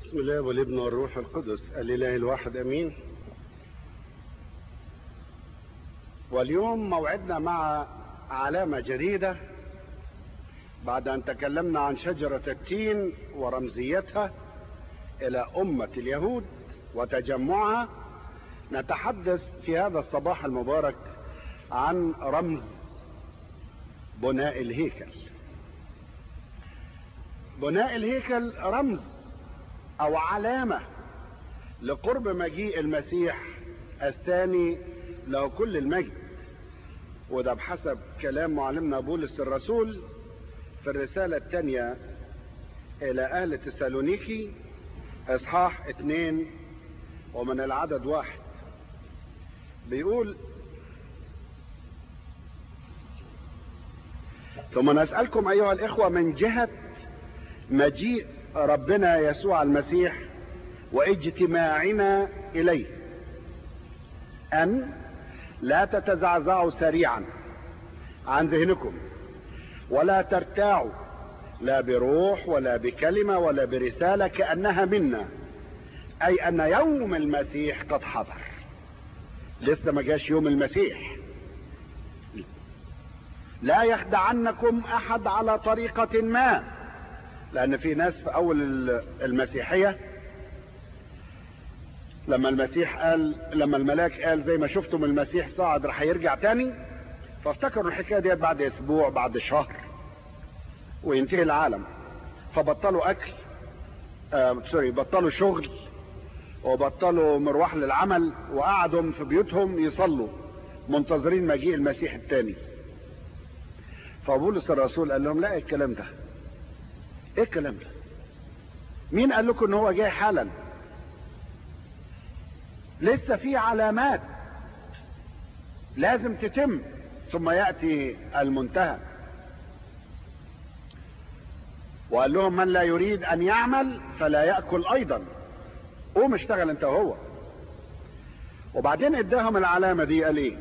بسم الله والابن والروح القدس الاله الواحد امين واليوم موعدنا مع علامة جديدة بعد ان تكلمنا عن شجرة التين ورمزيتها الى امة اليهود وتجمعها نتحدث في هذا الصباح المبارك عن رمز بناء الهيكل بناء الهيكل رمز او علامة لقرب مجيء المسيح الثاني له كل المجد وده بحسب كلام معلمنا بولس الرسول في الرسالة الثانية الى اهل تسالونيكي اصحاح اتنين ومن العدد واحد بيقول ثم نسألكم ايها الاخوة من جهة مجيء ربنا يسوع المسيح واجتماعنا اليه ان لا تتزعزعوا سريعا عن ذهنكم ولا ترتاعوا لا بروح ولا بكلمة ولا برسالة كأنها منا أي أن يوم المسيح قد حضر لسه ما جاش يوم المسيح لا يخدعنكم أحد على طريقة ما لأن في ناس في أول المسيحية لما المسيح قال لما الملاك قال زي ما شفتم المسيح صعد راح يرجع تاني فافتكروا الحكايه ديت بعد اسبوع بعد شهر وينتهي العالم فبطلوا اكل آه سوري بطلوا شغل وبطلوا مروح للعمل وقعدوا في بيوتهم يصلوا منتظرين مجيء المسيح الثاني فبولس الرسول قال لهم لا ايه الكلام ده ايه الكلام ده مين قال لكم ان هو جاي حالا لسه في علامات لازم تتم ثم يأتي المنتهى وقال لهم من لا يريد ان يعمل فلا يأكل ايضا قوم اشتغل انت وهو وبعدين اداهم العلامة دي قال ايه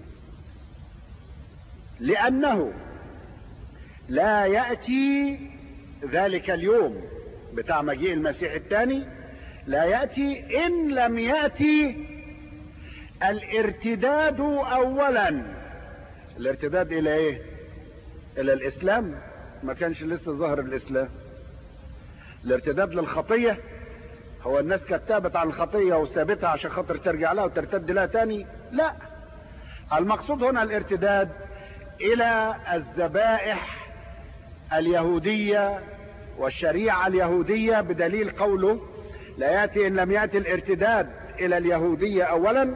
لانه لا يأتي ذلك اليوم بتاع مجيء المسيح الثاني لا يأتي ان لم يأتي الارتداد اولا الارتداد الى ايه الى الاسلام ما كانش لسه ظهر الاسلام الارتداد للخطية هو الناس كانت تابت عن الخطية وسابتها عشان خاطر ترجع لها وترتد لها تاني لا المقصود هنا الارتداد الى الذبائح اليهودية والشريعة اليهودية بدليل قوله لا يأتي إن لم يأتي الارتداد إلى اليهودية أولا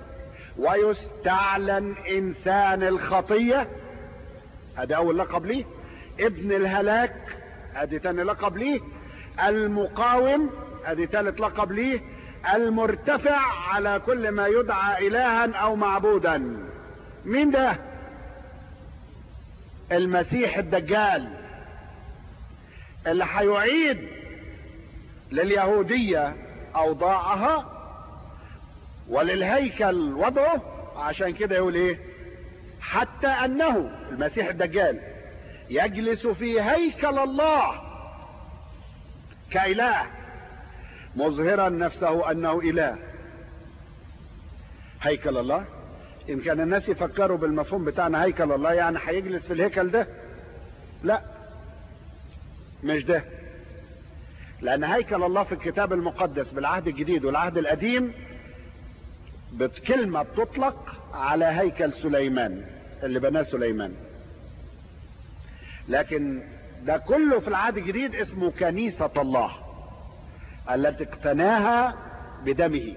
ويستعلن إنسان الخطية هذا أول لقب ليه ابن الهلاك ادي تاني لقب ليه المقاوم ادي تالت لقب ليه المرتفع على كل ما يدعى الها او معبودا مين ده المسيح الدجال اللي هيعيد لليهودية اوضاعها وللهيكل وضعه عشان كده يقول ايه حتى انه المسيح الدجال يجلس في هيكل الله كإله مظهرا نفسه أنه إله هيكل الله إن كان الناس يفكروا بالمفهوم بتاعنا هيكل الله يعني هيجلس في الهيكل ده لا مش ده لأن هيكل الله في الكتاب المقدس بالعهد الجديد والعهد القديم بكلمة بتطلق على هيكل سليمان اللي بناه سليمان لكن ده كله في العهد الجديد اسمه كنيسة الله التي اقتناها بدمه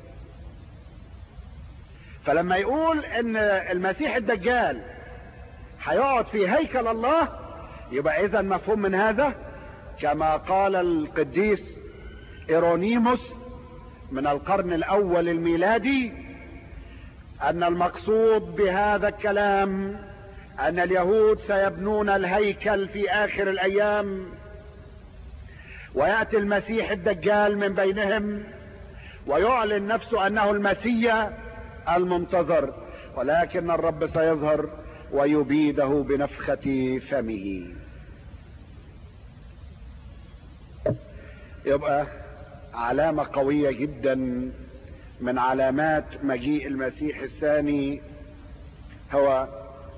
فلما يقول ان المسيح الدجال هيقعد في هيكل الله يبقى اذا مفهوم من هذا كما قال القديس ايرونيموس من القرن الاول الميلادي ان المقصود بهذا الكلام ان اليهود سيبنون الهيكل في اخر الايام وياتي المسيح الدجال من بينهم ويعلن نفسه انه المسيح المنتظر ولكن الرب سيظهر ويبيده بنفخة فمه يبقى علامة قوية جدا من علامات مجيء المسيح الثاني هو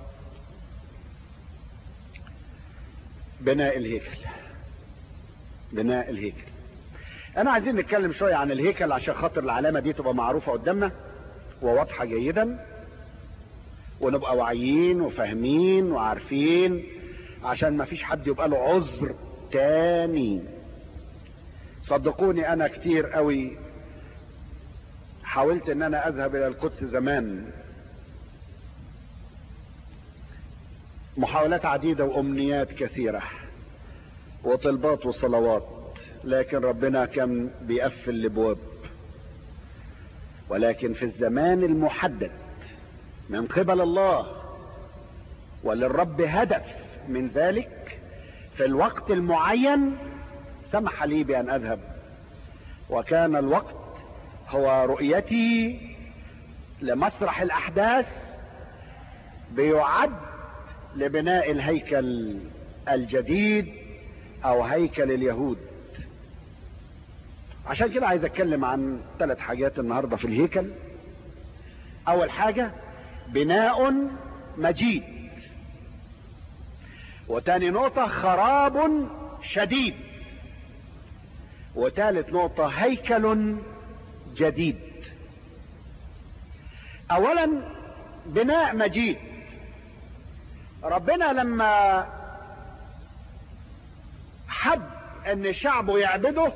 بناء الهيكل بناء الهيكل انا عايزين نتكلم شوية عن الهيكل عشان خاطر العلامة دي تبقى معروفة قدامنا وواضحة جيدا ونبقى واعيين وفاهمين وعارفين عشان ما فيش حد يبقى له عذر تاني صدقوني انا كتير قوي حاولت ان انا اذهب الى القدس زمان محاولات عديدة وامنيات كثيرة وطلبات وصلوات لكن ربنا كان بيقفل الابواب ولكن في الزمان المحدد من قبل الله وللرب هدف من ذلك في الوقت المعين سمح لي بان اذهب وكان الوقت هو رؤيتي لمسرح الاحداث بيعد لبناء الهيكل الجديد او هيكل اليهود عشان كده عايز اتكلم عن ثلاث حاجات النهارده في الهيكل اول حاجه بناء مجيد وتاني نقطة خراب شديد وتالت نقطة هيكل جديد اولا بناء مجيد ربنا لما حب ان شعبه يعبده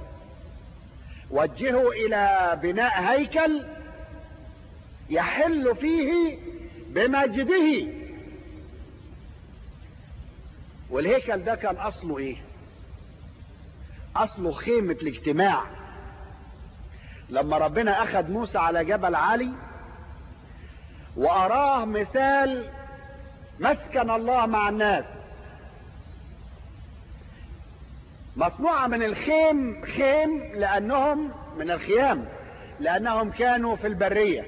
وجهه الى بناء هيكل يحل فيه بمجده والهيكل ده كان اصله ايه اصله خيمة الاجتماع لما ربنا اخذ موسى على جبل عالي واراه مثال مسكن الله مع الناس مصنوعة من الخيم خيم لانهم من الخيام لانهم كانوا في البرية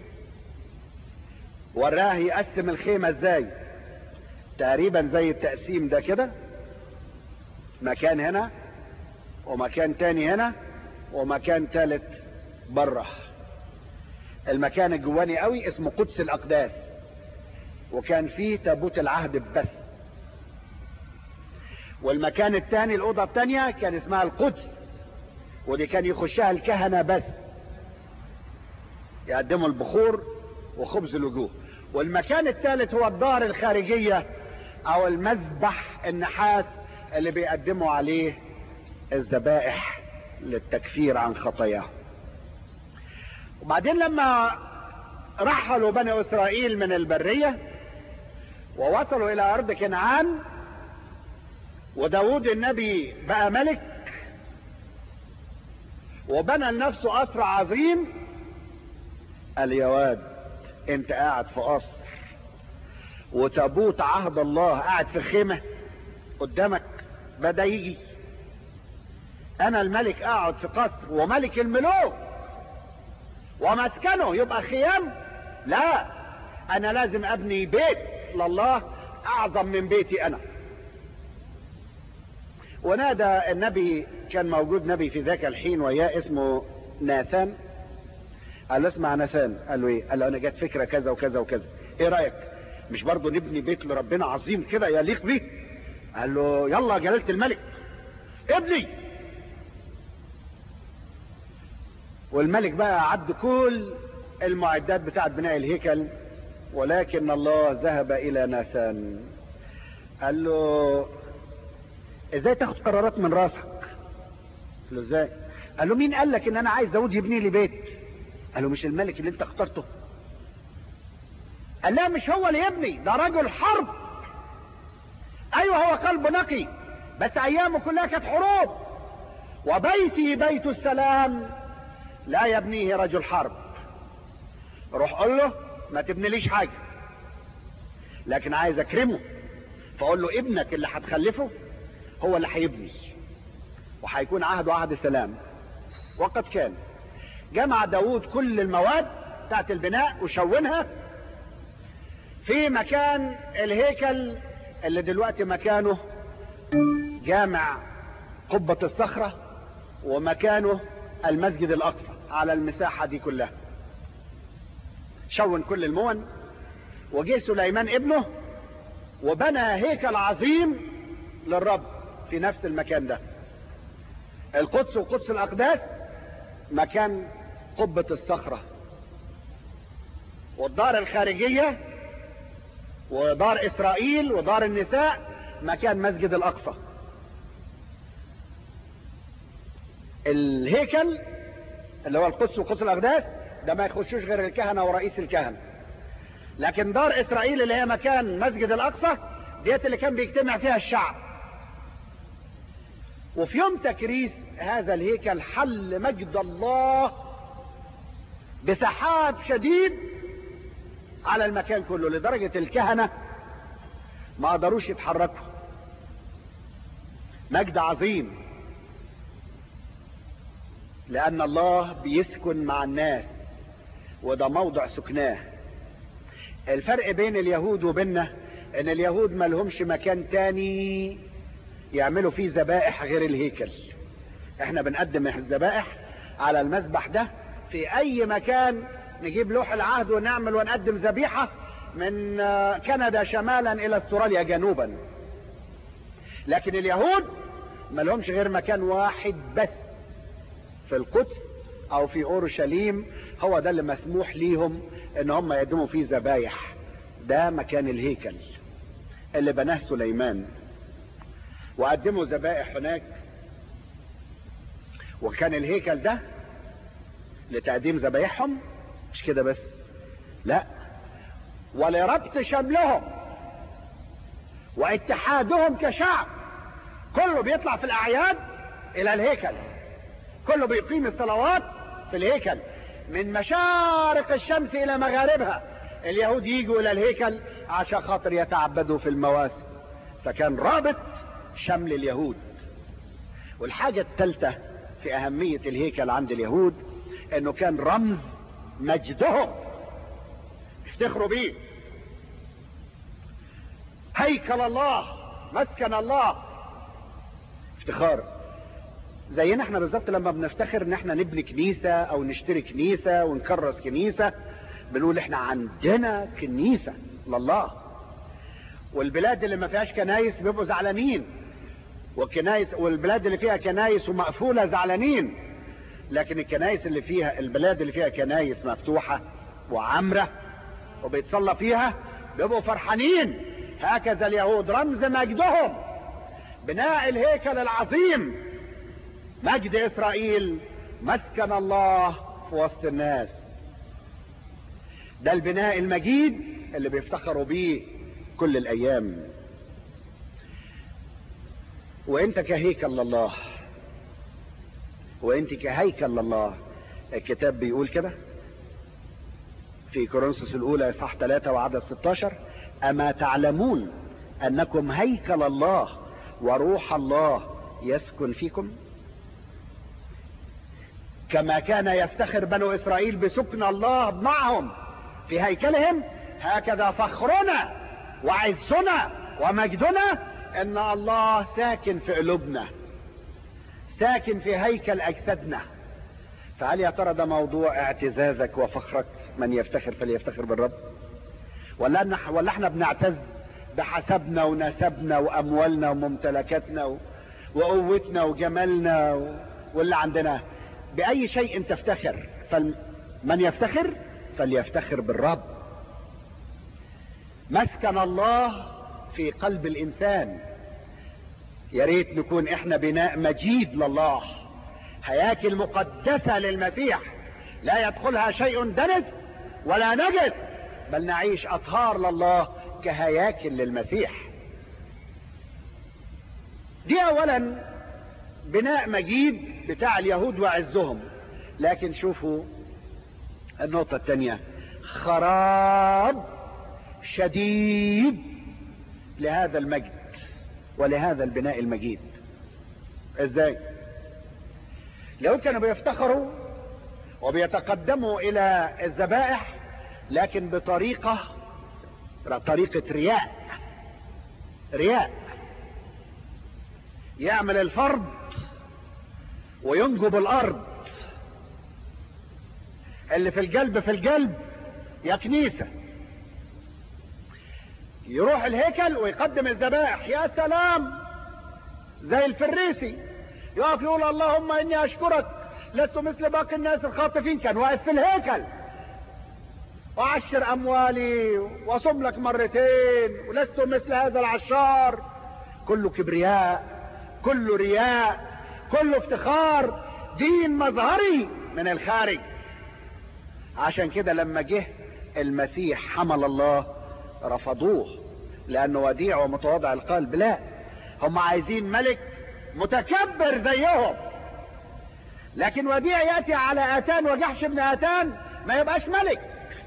وراه يقسم الخيمة ازاي تقريبا زي التقسيم ده كده مكان هنا ومكان تاني هنا ومكان تالت بره المكان الجواني قوي اسمه قدس الاقداس وكان فيه تابوت العهد بس والمكان التاني الاوضه التانيه كان اسمها القدس ودي كان يخشها الكهنه بس يقدموا البخور وخبز الوجوه والمكان الثالث هو الدار الخارجيه او المذبح النحاس اللي بيقدموا عليه الذبائح للتكفير عن خطاياهم وبعدين لما رحلوا بني اسرائيل من البريه ووصلوا الى ارض كنعان وداود النبي بقى ملك وبنى لنفسه قصر عظيم قال يا واد انت قاعد في قصر وتابوت عهد الله قاعد في خيمه قدامك بدا يجي انا الملك اقعد في قصر وملك الملوك ومسكنه يبقى خيام لا انا لازم ابني بيت لله اعظم من بيتي انا ونادى النبي كان موجود نبي في ذاك الحين وياه اسمه ناثان قال له اسمع ناثان قال له ايه قال له انا جت فكره كذا وكذا وكذا ايه رايك مش برضه نبني بيت لربنا عظيم كده يليق بيه قال له يلا جلاله الملك ابني والملك بقى عد كل المعدات بتاعت بناء الهيكل ولكن الله ذهب الى ناثان قال له ازاي تاخد قرارات من راسك قال له ازاي قال له مين قال لك ان انا عايز داود يبني لي بيت قال له مش الملك اللي انت اخترته قال لا مش هو اللي يبني ده رجل حرب ايوه هو قلب نقي بس ايامه كلها كانت حروب وبيتي بيت السلام لا يبنيه رجل حرب روح قول له ما تبنيليش حاجه لكن عايز اكرمه فاقول له ابنك اللي هتخلفه هو اللي هيبني وهيكون عهده عهد سلام وقد كان جمع داود كل المواد بتاعت البناء وشونها في مكان الهيكل اللي دلوقتي مكانه جامع قبة الصخرة ومكانه المسجد الاقصى على المساحة دي كلها شون كل المون وجه سليمان ابنه وبنى هيكل عظيم للرب في نفس المكان ده القدس وقدس الاقداس مكان قبة الصخرة والدار الخارجية ودار اسرائيل ودار النساء مكان مسجد الاقصى الهيكل اللي هو القدس وقدس الاقداس ده ما يخشوش غير الكهنة ورئيس الكهنة لكن دار اسرائيل اللي هي مكان مسجد الاقصى ديت اللي كان بيجتمع فيها الشعب وفي يوم تكريس هذا الهيكل حل مجد الله بسحاب شديد على المكان كله لدرجة الكهنة ما قدروش يتحركوا مجد عظيم لأن الله بيسكن مع الناس وده موضع سكناه الفرق بين اليهود وبيننا ان اليهود ما لهمش مكان تاني يعملوا فيه ذبائح غير الهيكل احنا بنقدم الذبائح على المذبح ده في اي مكان نجيب لوح العهد ونعمل ونقدم ذبيحة من كندا شمالا الى استراليا جنوبا لكن اليهود ما لهمش غير مكان واحد بس في القدس او في اورشليم هو ده اللي مسموح ليهم ان هم يقدموا فيه ذبايح ده مكان الهيكل اللي بناه سليمان وقدموا ذبائح هناك وكان الهيكل ده لتقديم ذبايحهم مش كده بس لا ولربط شملهم واتحادهم كشعب كله بيطلع في الاعياد الى الهيكل كله بيقيم الصلوات في الهيكل من مشارق الشمس الى مغاربها اليهود يجوا الى الهيكل عشان خاطر يتعبدوا في المواسم فكان رابط شمل اليهود والحاجة الثالثة في اهمية الهيكل عند اليهود انه كان رمز مجدهم افتخروا بيه هيكل الله مسكن الله افتخار زينا احنا بالظبط لما بنفتخر ان احنا نبني كنيسة او نشتري كنيسة ونكرس كنيسة بنقول احنا عندنا كنيسة لله والبلاد اللي ما فيهاش كنايس بيبقوا زعلانين والكنايس والبلاد اللي فيها كنايس ومقفولة زعلانين لكن الكنايس اللي فيها البلاد اللي فيها كنايس مفتوحة وعمرة وبيتصلى فيها بيبقوا فرحانين هكذا اليهود رمز مجدهم بناء الهيكل العظيم مجد اسرائيل مسكن الله في وسط الناس ده البناء المجيد اللي بيفتخروا بيه كل الايام وانت كهيكل لله وانت كهيكل لله الكتاب بيقول كده في كورنثوس الاولى صح 3 وعدد 16 اما تعلمون انكم هيكل الله وروح الله يسكن فيكم كما كان يفتخر بنو اسرائيل بسكن الله معهم في هيكلهم هكذا فخرنا وعزنا ومجدنا ان الله ساكن في قلوبنا ساكن في هيكل اجسادنا فهل يا ترى ده موضوع اعتزازك وفخرك من يفتخر فليفتخر بالرب ولا احنا ولا احنا بنعتز بحسبنا ونسبنا واموالنا وممتلكاتنا وقوتنا وجمالنا واللي عندنا باي شيء تفتخر فمن يفتخر فليفتخر بالرب مسكن الله في قلب الانسان يا ريت نكون احنا بناء مجيد لله هياكل مقدسة للمسيح لا يدخلها شيء دنس ولا نجس بل نعيش اطهار لله كهياكل للمسيح دي اولا بناء مجيد بتاع اليهود وعزهم لكن شوفوا النقطة الثانية خراب شديد لهذا المجد ولهذا البناء المجيد ازاي لو كانوا بيفتخروا وبيتقدموا الى الذبائح لكن بطريقة طريقة رياء رياء يعمل الفرض وينجب الارض اللي في القلب في القلب يا كنيسة يروح الهيكل ويقدم الذبائح يا سلام زي الفريسي يقف يقول اللهم اني اشكرك لست مثل باقي الناس الخاطفين كان واقف في الهيكل وعشر اموالي واصوم لك مرتين ولست مثل هذا العشار كله كبرياء كله رياء كله افتخار دين مظهري من الخارج عشان كده لما جه المسيح حمل الله رفضوه لانه وديع ومتواضع القلب لا هم عايزين ملك متكبر زيهم لكن وديع ياتي على اتان وجحش ابن اتان ما يبقاش ملك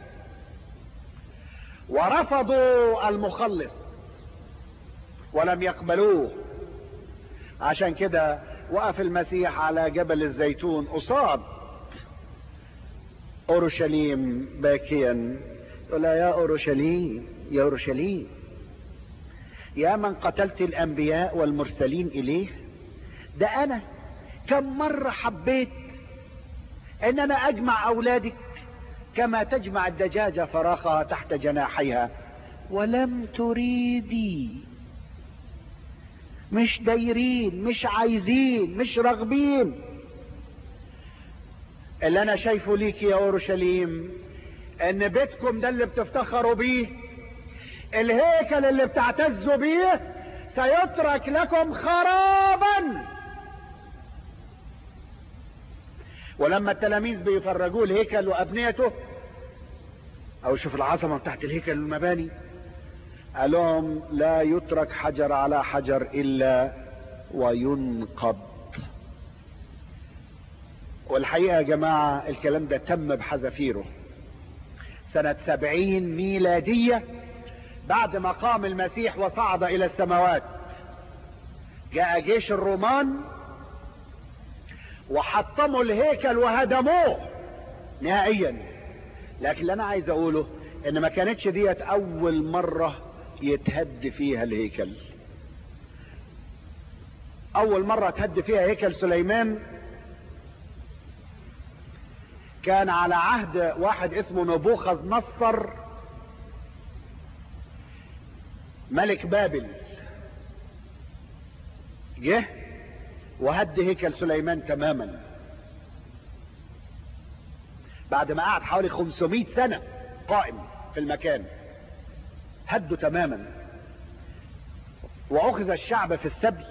ورفضوا المخلص ولم يقبلوه عشان كده وقف المسيح على جبل الزيتون قصاد اورشليم باكيا يقول يا اورشليم يا اورشليم يا من قتلت الانبياء والمرسلين اليه ده انا كم مرة حبيت ان انا اجمع اولادك كما تجمع الدجاجة فراخها تحت جناحيها ولم تريدي مش دايرين مش عايزين مش راغبين اللي انا شايفه ليك يا اورشليم ان بيتكم ده اللي بتفتخروا بيه الهيكل اللي بتعتزوا بيه سيترك لكم خرابا ولما التلاميذ بيفرجوه الهيكل وابنيته او شوف العظمه بتاعت الهيكل والمباني قال لهم لا يترك حجر على حجر الا وينقض والحقيقه يا جماعه الكلام ده تم بحذافيره سنه سبعين ميلاديه بعد ما قام المسيح وصعد الى السماوات جاء جيش الرومان وحطموا الهيكل وهدموه نهائيا لكن اللي انا عايز اقوله ان ما كانتش ديت اول مرة يتهد فيها الهيكل اول مرة تهد فيها هيكل سليمان كان على عهد واحد اسمه نبوخذ نصر ملك بابل جه وهد هيكل سليمان تماما بعد ما قعد حوالي 500 سنة قائم في المكان هده تماما واخذ الشعب في السبي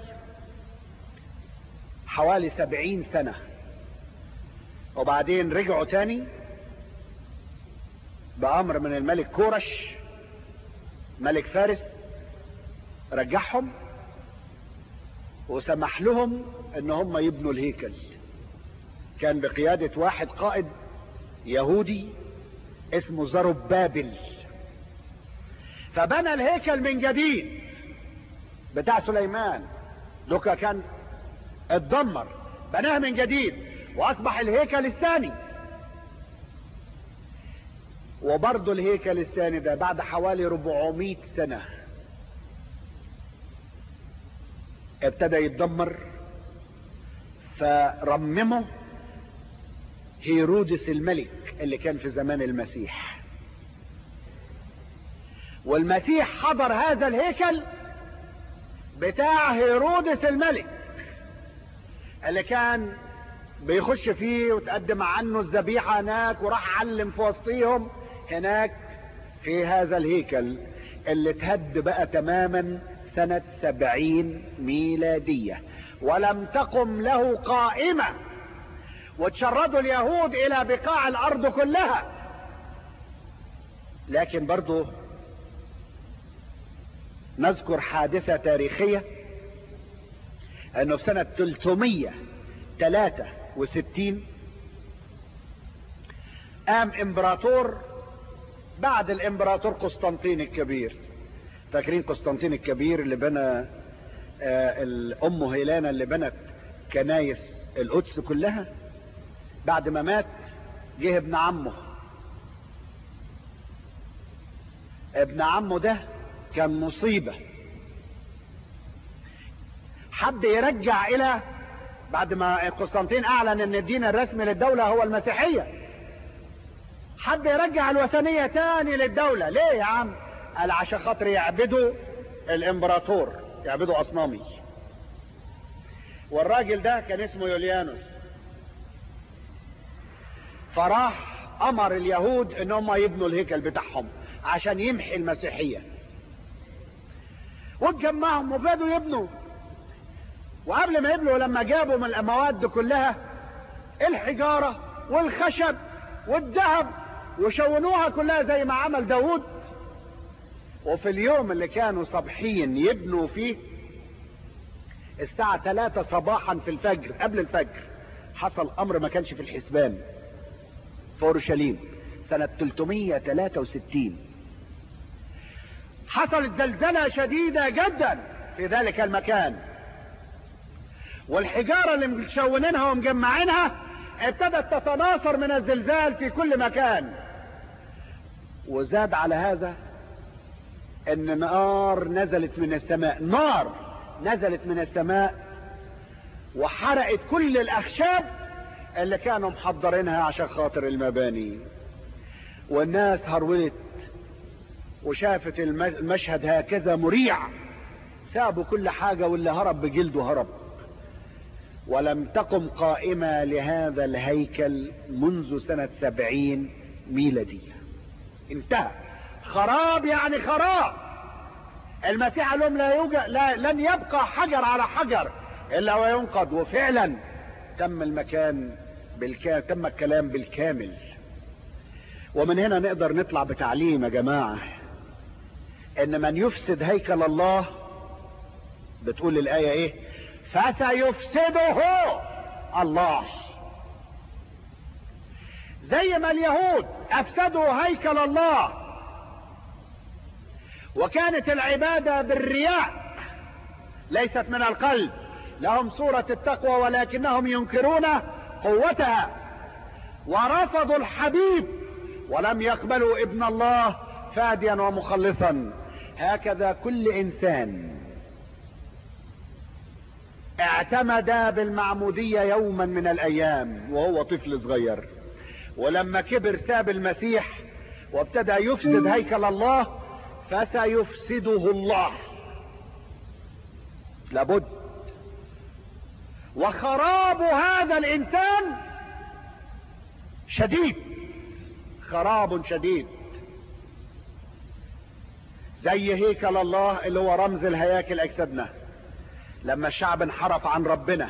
حوالي سبعين سنة وبعدين رجعوا تاني بأمر من الملك كورش ملك فارس رجعهم وسمح لهم ان هم يبنوا الهيكل كان بقيادة واحد قائد يهودي اسمه زربابل فبنى الهيكل من جديد بتاع سليمان دوكا كان اتدمر بناه من جديد واصبح الهيكل الثاني وبرضه الهيكل الثاني ده بعد حوالي 400 سنه ابتدى يتدمر فرممه هيرودس الملك اللي كان في زمان المسيح والمسيح حضر هذا الهيكل بتاع هيرودس الملك اللي كان بيخش فيه وتقدم عنه الذبيحة هناك وراح علم في وسطيهم هناك في هذا الهيكل اللي اتهد بقى تماما سنة سبعين ميلادية ولم تقم له قائمة وتشردوا اليهود الى بقاع الارض كلها لكن برضو نذكر حادثة تاريخية انه في سنة 363 قام امبراطور بعد الامبراطور قسطنطين الكبير فاكرين قسطنطين الكبير اللي بنى آه الام هيلانا اللي بنت كنايس القدس كلها بعد ما مات جه ابن عمه ابن عمه ده كان مصيبة حد يرجع الى بعد ما قسطنطين اعلن ان الدين الرسمي للدولة هو المسيحية حب يرجع الوثنية تاني للدولة ليه يا عم قال عشان خاطر يعبدوا الامبراطور يعبدوا اصنامي والراجل ده كان اسمه يوليانوس فراح امر اليهود ان هم يبنوا الهيكل بتاعهم عشان يمحي المسيحية واتجمعهم وبدوا يبنوا وقبل ما يبنوا لما جابوا من المواد كلها الحجارة والخشب والذهب وشونوها كلها زي ما عمل داود وفي اليوم اللي كانوا صبحين يبنوا فيه الساعة 3 صباحا في الفجر قبل الفجر حصل امر ما كانش في الحسبان في اورشليم سنة 363 حصلت زلزلة شديدة جدا في ذلك المكان والحجارة اللي مشونينها ومجمعينها ابتدت تتناثر من الزلزال في كل مكان وزاد على هذا ان نار نزلت من السماء نار نزلت من السماء وحرقت كل الاخشاب اللي كانوا محضرينها عشان خاطر المباني والناس هرولت وشافت المشهد هكذا مريع سابوا كل حاجة واللي هرب بجلده هرب ولم تقم قائمة لهذا الهيكل منذ سنة سبعين ميلادية انتهى خراب يعني خراب المسيح قال لهم لا يوجد لا لن يبقى حجر على حجر الا وينقض وفعلا تم المكان بالكامل تم الكلام بالكامل ومن هنا نقدر نطلع بتعليم يا جماعة ان من يفسد هيكل الله بتقول الآية ايه فسيفسده الله زي ما اليهود افسدوا هيكل الله وكانت العبادة بالرياء ليست من القلب لهم صورة التقوى ولكنهم ينكرون قوتها ورفضوا الحبيب ولم يقبلوا ابن الله فاديا ومخلصا هكذا كل انسان اعتمد بالمعمودية يوما من الايام وهو طفل صغير ولما كبر ساب المسيح وابتدى يفسد هيكل الله فسيفسده الله لابد وخراب هذا الانسان شديد خراب شديد زي هيكل الله اللي هو رمز الهياكل اجسادنا لما الشعب انحرف عن ربنا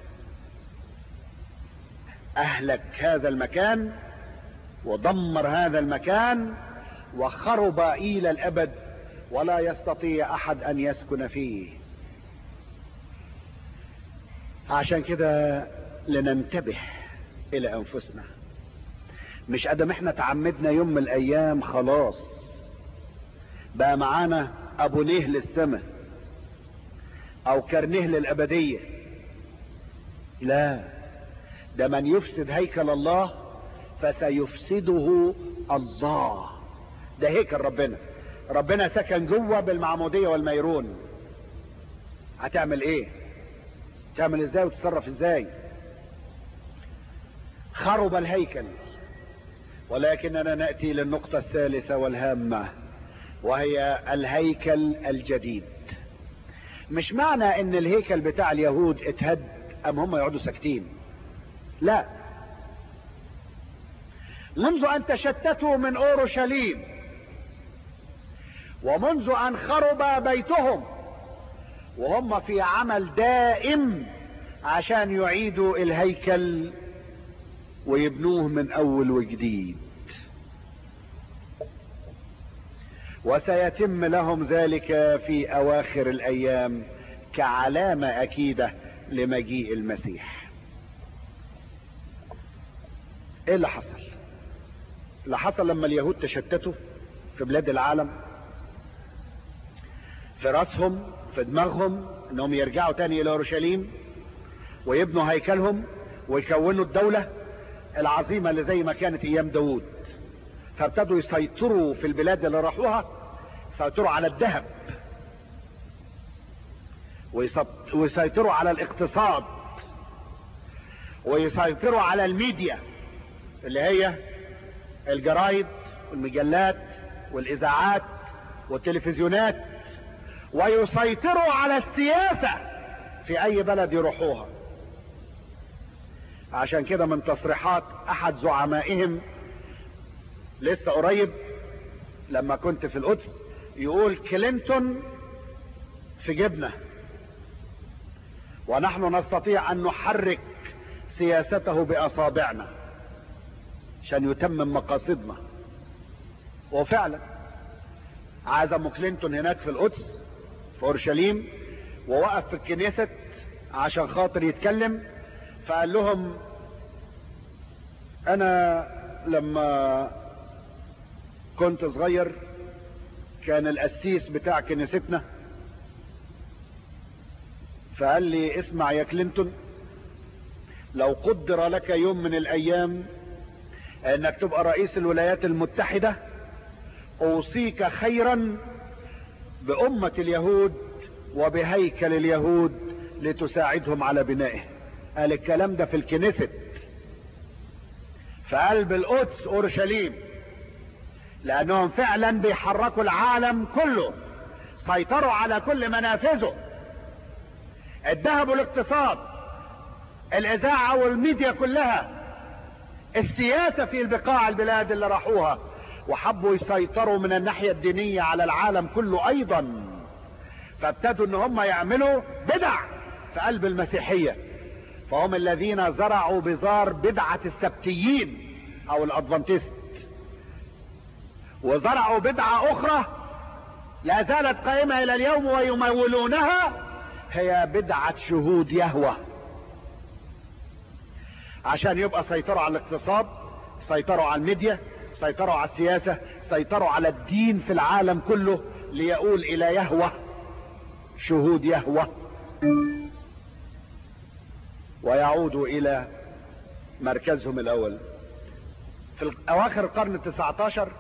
اهلك هذا المكان ودمر هذا المكان وخرب الى الابد ولا يستطيع احد ان يسكن فيه عشان كده لننتبه الى انفسنا مش ادم احنا تعمدنا يوم من الايام خلاص بقى معانا ابونيه للسماء او كرنيه للابدية لا ده من يفسد هيكل الله فسيفسده الله ده هيكل ربنا ربنا سكن جوه بالمعمودية والميرون هتعمل ايه تعمل ازاي وتتصرف ازاي خرب الهيكل ولكننا نأتي للنقطة الثالثة والهامة وهي الهيكل الجديد مش معنى ان الهيكل بتاع اليهود اتهد ام هم يقعدوا ساكتين لا منذ ان تشتتوا من اورشليم ومنذ ان خرب بيتهم وهم في عمل دائم عشان يعيدوا الهيكل ويبنوه من اول وجديد وسيتم لهم ذلك في اواخر الايام كعلامة اكيدة لمجيء المسيح ايه اللي حصل اللي حصل لما اليهود تشتتوا في بلاد العالم في راسهم في دماغهم انهم يرجعوا تاني الى اورشليم ويبنوا هيكلهم ويكونوا الدولة العظيمة اللي زي ما كانت ايام داود فابتدوا يسيطروا في البلاد اللي راحوها يسيطروا على الذهب ويسيطروا على الاقتصاد ويسيطروا على الميديا اللي هي الجرايد والمجلات والاذاعات والتلفزيونات ويسيطروا على السياسة في اي بلد يروحوها عشان كده من تصريحات احد زعمائهم لسه قريب لما كنت في القدس يقول كلينتون في جبنه ونحن نستطيع ان نحرك سياسته باصابعنا عشان يتمم مقاصدنا وفعلا عزموا كلينتون هناك في القدس في اورشليم ووقف في الكنيسة عشان خاطر يتكلم فقال لهم انا لما كنت صغير كان القسيس بتاع كنيستنا فقال لي اسمع يا كلينتون لو قدر لك يوم من الايام انك تبقى رئيس الولايات المتحدة اوصيك خيرا بامة اليهود وبهيكل اليهود لتساعدهم على بنائه قال الكلام ده في الكنيست في قلب القدس اورشليم لانهم فعلا بيحركوا العالم كله سيطروا على كل منافذه ادهبوا الاقتصاد الاذاعة والميديا كلها السياسة في البقاع البلاد اللي راحوها وحبوا يسيطروا من الناحية الدينية على العالم كله ايضا فابتدوا ان هم يعملوا بدع في قلب المسيحية فهم الذين زرعوا بذار بدعة السبتيين او الادفانتست وزرعوا بدعة اخرى لا زالت قائمة الى اليوم ويمولونها هي بدعة شهود يهوه عشان يبقى سيطروا على الاقتصاد سيطروا على الميديا سيطروا على السياسة سيطروا على الدين في العالم كله ليقول الى يهوه شهود يهوه ويعودوا الى مركزهم الاول في اواخر القرن التسعة عشر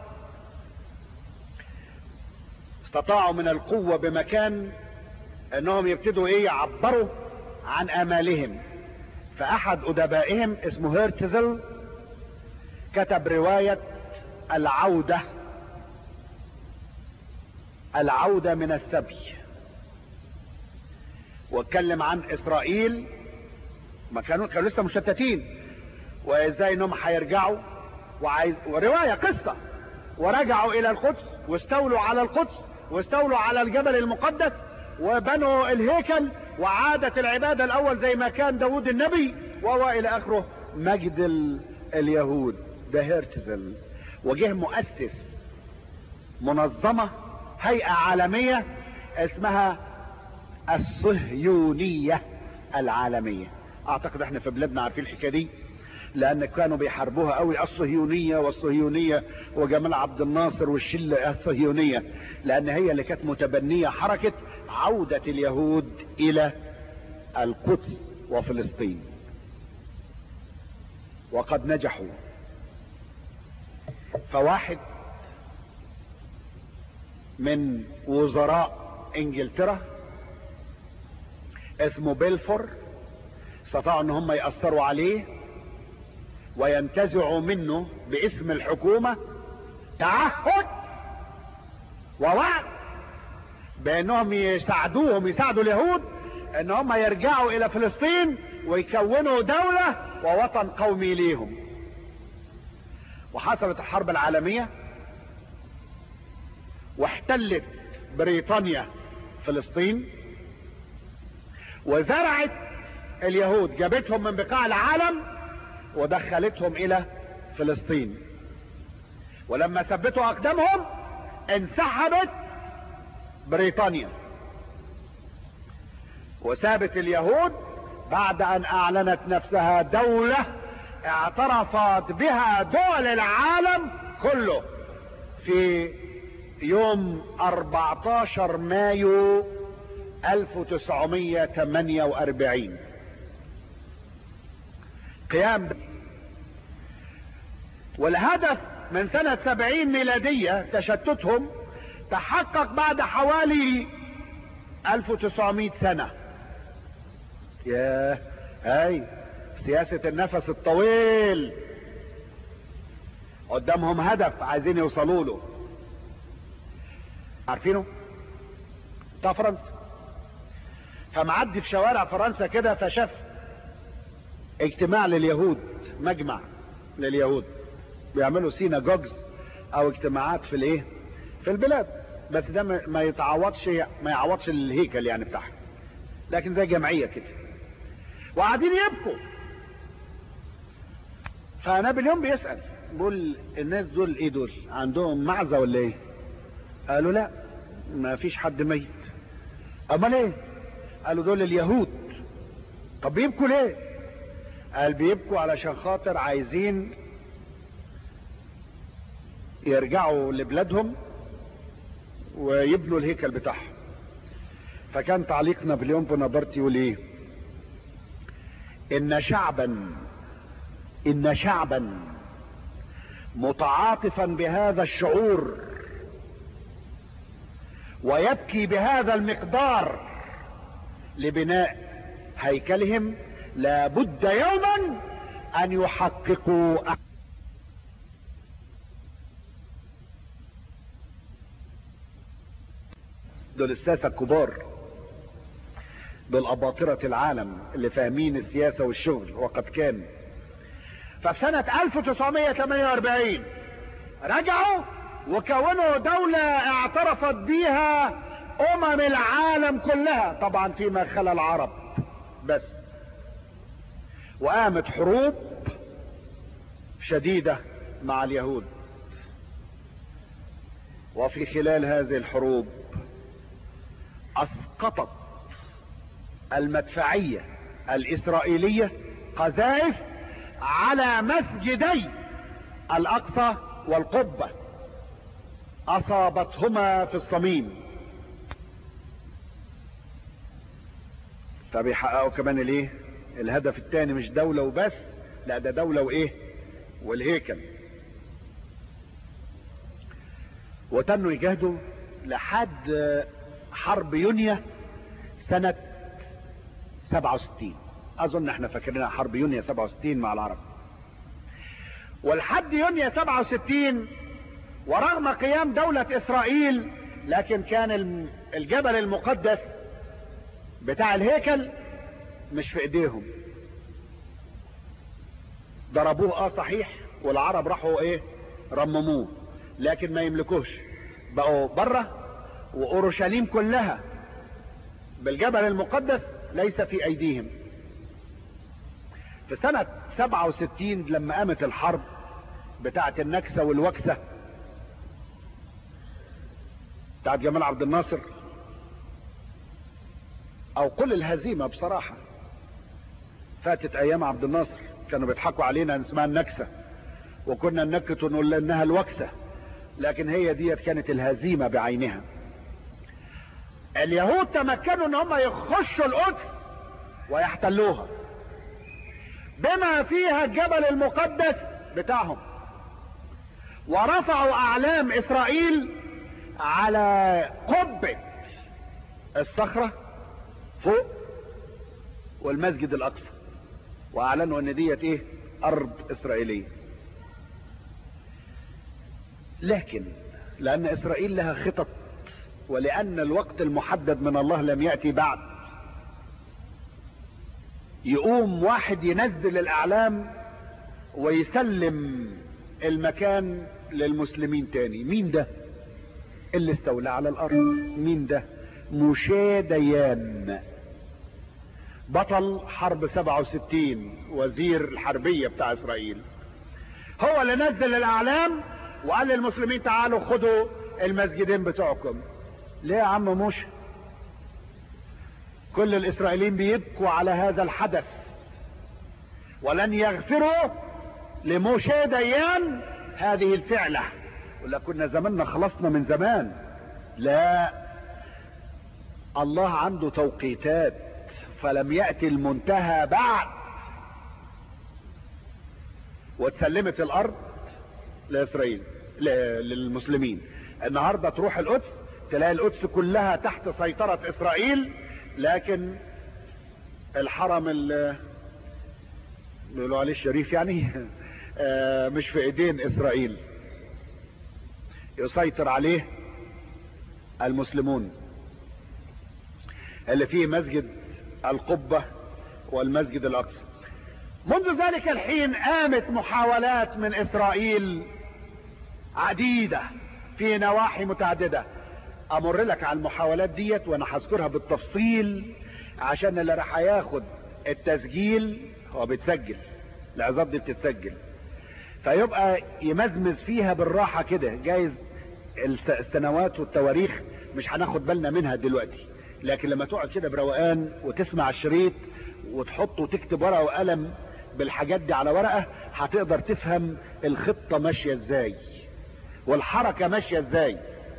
استطاعوا من القوة بمكان انهم يبتدوا ايه يعبروا عن امالهم فاحد ادبائهم اسمه هيرتزل كتب رواية العودة العودة من السبي واتكلم عن اسرائيل ما كانوا كانوا لسه مشتتين وازاي انهم هيرجعوا وعايز ورواية قصة ورجعوا الى القدس واستولوا على القدس واستولوا على الجبل المقدس وبنوا الهيكل وعادت العبادة الاول زي ما كان داود النبي وهو الى اخره مجد ال... اليهود ده هيرتزل وجه مؤسس منظمة هيئة عالمية اسمها الصهيونية العالمية اعتقد احنا في بلادنا عارفين الحكاية دي لان كانوا بيحاربوها قوي الصهيونية والصهيونية وجمال عبد الناصر والشلة الصهيونية لان هي اللي كانت متبنية حركة عودة اليهود الى القدس وفلسطين وقد نجحوا فواحد من وزراء انجلترا اسمه بيلفور استطاعوا ان هم يأثروا عليه وينتزعوا منه باسم الحكومة تعهد ووعد بانهم يساعدوهم يساعدوا اليهود ان هم يرجعوا الى فلسطين ويكونوا دولة ووطن قومي ليهم وحصلت الحرب العالمية واحتلت بريطانيا فلسطين وزرعت اليهود جابتهم من بقاع العالم ودخلتهم الى فلسطين ولما ثبتوا اقدامهم انسحبت بريطانيا وسابت اليهود بعد ان اعلنت نفسها دولة اعترفت بها دول العالم كله في يوم 14 مايو 1948 قيام والهدف من سنة 70 ميلادية تشتتهم تحقق بعد حوالي 1900 سنة ياه هاي سياسة النفس الطويل قدامهم هدف عايزين يوصلوا له عارفينه بتاع فرنسا فمعدي في شوارع فرنسا كده فشاف اجتماع لليهود مجمع لليهود بيعملوا سيناجوجز او اجتماعات في الايه في البلاد بس ده ما يتعوضش ما يعوضش الهيكل يعني بتاعها لكن زي جمعيه كده وقاعدين يبكوا فنابليون بيسال بيقول الناس دول ايه دول عندهم معزه ولا ايه قالوا لا ما فيش حد ميت امال ايه قالوا دول اليهود طب بيبكوا ليه قال بيبكوا علشان خاطر عايزين يرجعوا لبلادهم ويبنوا الهيكل بتاعهم فكان تعليق نابليون بونابرت يقول ايه ان شعبا ان شعبا متعاطفا بهذا الشعور ويبكي بهذا المقدار لبناء هيكلهم لابد يوما ان يحققوا دول الساسة الكبار دول أباطرة العالم اللي فاهمين السياسة والشغل وقد كان ففي سنة 1948 رجعوا وكونوا دولة اعترفت بيها أمم العالم كلها طبعا فيما خلا العرب بس وقامت حروب شديدة مع اليهود وفي خلال هذه الحروب اسقطت المدفعية الاسرائيلية قذائف على مسجدي الاقصى والقبة اصابتهما في الصميم فبيحققوا كمان الايه الهدف الثاني مش دولة وبس لا ده دولة وايه والهيكل وتنوا يجاهدوا لحد حرب يونيو سنة 67 اظن احنا فاكرينها حرب يونيو 67 مع العرب والحد يونيو 67 ورغم قيام دولة اسرائيل لكن كان الجبل المقدس بتاع الهيكل مش في ايديهم ضربوه اه صحيح والعرب راحوا ايه رمموه لكن ما يملكوش بقوا بره واورشليم كلها بالجبل المقدس ليس في ايديهم في سنة 67 لما قامت الحرب بتاعة النكسة والوكسة بتاعة جمال عبد الناصر او كل الهزيمة بصراحة فاتت ايام عبد الناصر كانوا بيضحكوا علينا ان اسمها النكسة وكنا ننكت ونقول انها الوكسة لكن هي ديت كانت الهزيمة بعينها اليهود تمكنوا ان هم يخشوا القدس ويحتلوها بما فيها الجبل المقدس بتاعهم ورفعوا اعلام اسرائيل على قبة الصخرة فوق والمسجد الاقصى واعلنوا ان ديت ايه ارض اسرائيلية لكن لان اسرائيل لها خطط ولان الوقت المحدد من الله لم يأتي بعد يقوم واحد ينزل الاعلام ويسلم المكان للمسلمين تاني مين ده اللي استولى على الارض مين ده موشي ديان بطل حرب 67 وزير الحربية بتاع اسرائيل هو اللي نزل الاعلام وقال للمسلمين تعالوا خدوا المسجدين بتوعكم ليه يا عم موشي كل الاسرائيليين بيبكوا على هذا الحدث ولن يغفروا لموشي ديان هذه الفعلة ولا كنا زماننا خلصنا من زمان لا الله عنده توقيتات فلم يأتي المنتهى بعد واتسلمت الارض لاسرائيل للمسلمين النهاردة تروح القدس تلاقي القدس كلها تحت سيطرة اسرائيل لكن الحرم بيقولوا عليه الشريف يعني آه مش في ايدين اسرائيل يسيطر عليه المسلمون اللي فيه مسجد القبة والمسجد الاقصى منذ ذلك الحين قامت محاولات من اسرائيل عديدة في نواحي متعددة امر لك على المحاولات ديت وانا هذكرها بالتفصيل عشان اللي راح ياخد التسجيل هو بيتسجل العظات دي بتتسجل فيبقى يمزمز فيها بالراحة كده جايز السنوات والتواريخ مش هناخد بالنا منها دلوقتي لكن لما تقعد كده بروقان وتسمع الشريط وتحط وتكتب ورقة وقلم بالحاجات دي على ورقة هتقدر تفهم الخطة ماشية ازاي والحركة ماشية ازاي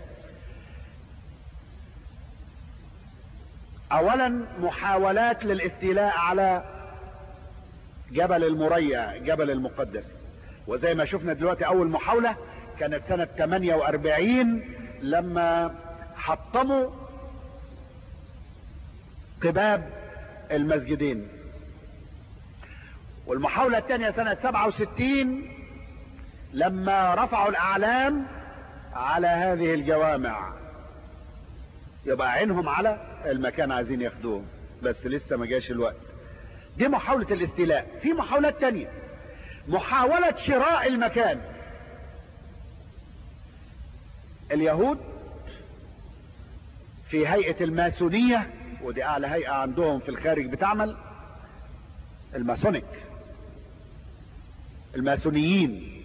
اولا محاولات للاستيلاء على جبل المريا جبل المقدس وزي ما شفنا دلوقتي اول محاولة كانت سنة 48 لما حطموا قباب المسجدين والمحاولة الثانية سنة 67 لما رفعوا الاعلام على هذه الجوامع يبقى عينهم على المكان عايزين ياخدوه بس لسه ما جاش الوقت دي محاولة الاستيلاء في محاولات تانية محاولة شراء المكان اليهود في هيئة الماسونية ودي اعلى هيئة عندهم في الخارج بتعمل الماسونيك الماسونيين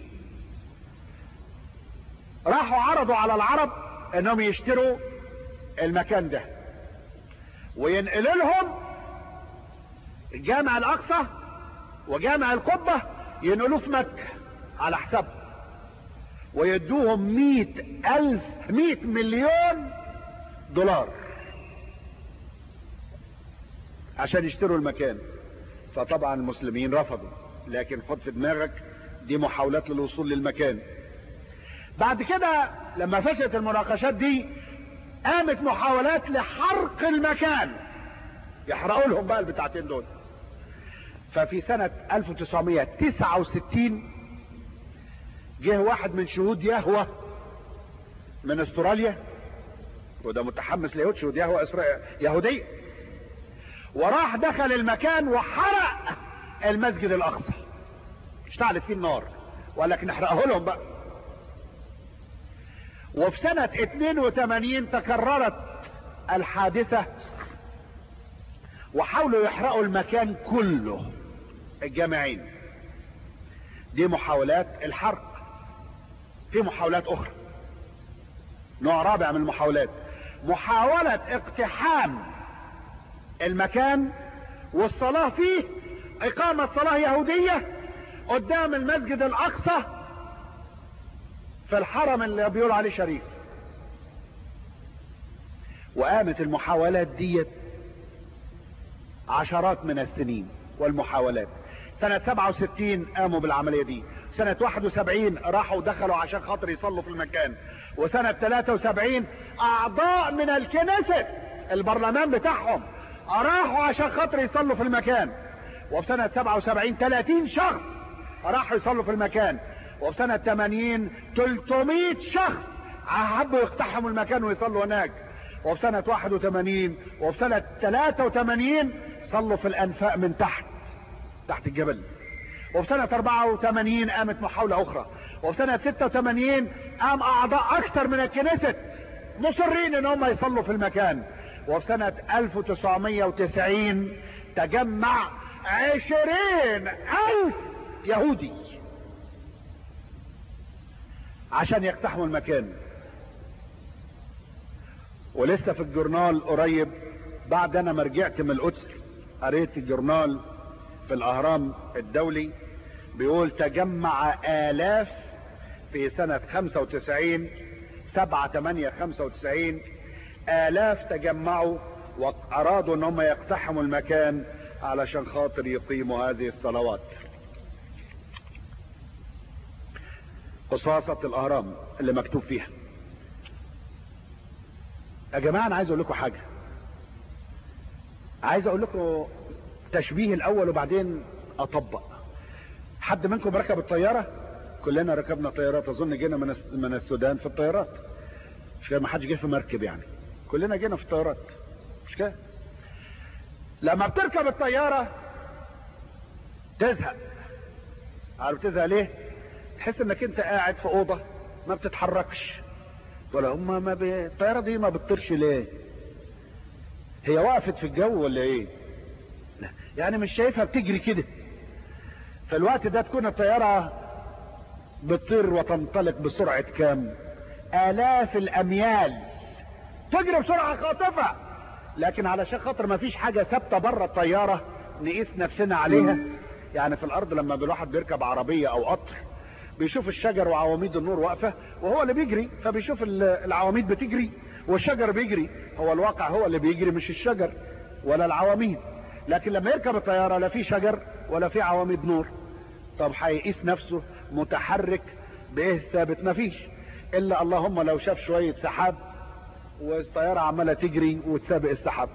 راحوا عرضوا على العرب انهم يشتروا المكان ده وينقلوا لهم جامع الاقصى وجامع القبة ينقلوه في مكة على حسابهم ويدوهم مئة الف مئة مليون دولار عشان يشتروا المكان فطبعا المسلمين رفضوا لكن خد في دماغك دي محاولات للوصول للمكان بعد كده لما فشلت المناقشات دي قامت محاولات لحرق المكان يحرقوا لهم بقى البتاعتين دول ففي سنة 1969 جه واحد من شهود يهوى من استراليا وده متحمس ليهود شهود يهوى إسرائيل يهودية وراح دخل المكان وحرق المسجد الاقصى اشتعلت فيه النار وقال لك نحرقه لهم بقى وفي سنة 82 تكررت الحادثة وحاولوا يحرقوا المكان كله الجامعين دي محاولات الحرق في محاولات اخرى نوع رابع من المحاولات محاولة اقتحام المكان والصلاة فيه اقامة صلاة يهودية قدام المسجد الاقصى في الحرم اللي بيقول عليه شريف وقامت المحاولات ديت عشرات من السنين والمحاولات سنة 67 قاموا بالعملية دي سنة 71 راحوا دخلوا عشان خاطر يصلوا في المكان وسنة 73 اعضاء من الكنيسة البرلمان بتاعهم راحوا عشان خاطر يصلوا في المكان وفي سنة 77 30 شخص راحوا يصلوا في المكان وفي سنة 80 300 شخص حبوا يقتحموا المكان ويصلوا هناك وفي سنة 81 وفي سنة 83 صلوا في الأنفاق من تحت تحت الجبل وفي سنة 84 قامت محاولة أخرى وفي سنة 86 قام أعضاء أكثر من الكنيسة مصرين إن هم يصلوا في المكان وفي سنة 1990 تجمع عشرين ألف يهودي عشان يقتحموا المكان ولسه في الجورنال قريب بعد انا ما رجعت من القدس قريت الجورنال في الاهرام الدولي بيقول تجمع الاف في سنة 95 7 8 95 الاف تجمعوا وارادوا ان هم يقتحموا المكان علشان خاطر يقيموا هذه الصلوات قصاصة الاهرام اللي مكتوب فيها يا جماعة انا عايز اقول لكم حاجة عايز اقول لكم تشبيه الاول وبعدين اطبق حد منكم ركب الطيارة كلنا ركبنا طيارات اظن جينا من من السودان في الطيارات مش كده ما حدش جه في مركب يعني كلنا جينا في الطيارات مش كده لما بتركب الطيارة تزهق عارف تزهق ليه تحس انك انت قاعد في اوضة ما بتتحركش ولا هم ما ب... الطيارة دي ما بتطيرش ليه هي وقفت في الجو ولا ايه لا. يعني مش شايفها بتجري كده في الوقت ده تكون الطيارة بتطير وتنطلق بسرعة كام الاف الاميال تجري بسرعة خاطفة لكن علشان خاطر ما فيش حاجة ثابتة بره الطيارة نقيس نفسنا عليها يعني في الارض لما الواحد بيركب عربية او قطر بيشوف الشجر وعواميد النور واقفة وهو اللي بيجري فبيشوف العواميد بتجري والشجر بيجري هو الواقع هو اللي بيجري مش الشجر ولا العواميد لكن لما يركب الطيارة لا في شجر ولا في عواميد نور طب هيقيس نفسه متحرك بايه ثابت مفيش الا اللهم لو شاف شوية سحاب والطيارة عمالة تجري وتسابق السحاب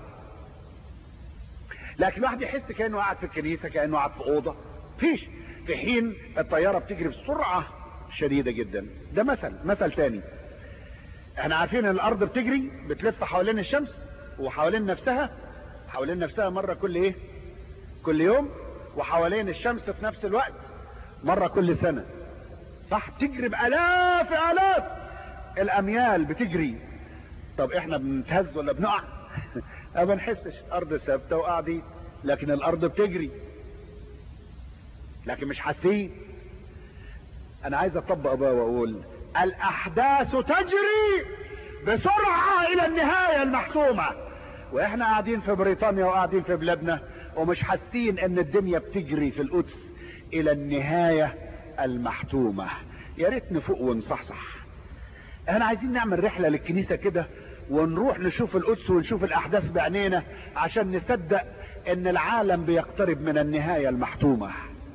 لكن الواحد يحس كأنه قاعد في الكنيسة كأنه قاعد في أوضة فيش في حين الطيارة بتجري بسرعة شديدة جدا ده مثل مثل تاني احنا عارفين ان الارض بتجري بتلف حوالين الشمس وحوالين نفسها حوالين نفسها مرة كل ايه كل يوم وحوالين الشمس في نفس الوقت مرة كل سنة صح بتجري بالاف الاف الاميال بتجري طب احنا بنتهز ولا بنقع ما بنحسش ارض ثابته وقاعدين لكن الارض بتجري لكن مش حاسين انا عايز اطبق بقى واقول الاحداث تجري بسرعه الى النهايه المحسومه واحنا قاعدين في بريطانيا وقاعدين في بلادنا ومش حاسين ان الدنيا بتجري في القدس الى النهايه المحتومه يا ريت نفوق ونصحصح احنا عايزين نعمل رحله للكنيسه كده ونروح نشوف القدس ونشوف الاحداث بعينينا عشان نصدق ان العالم بيقترب من النهايه المحتومه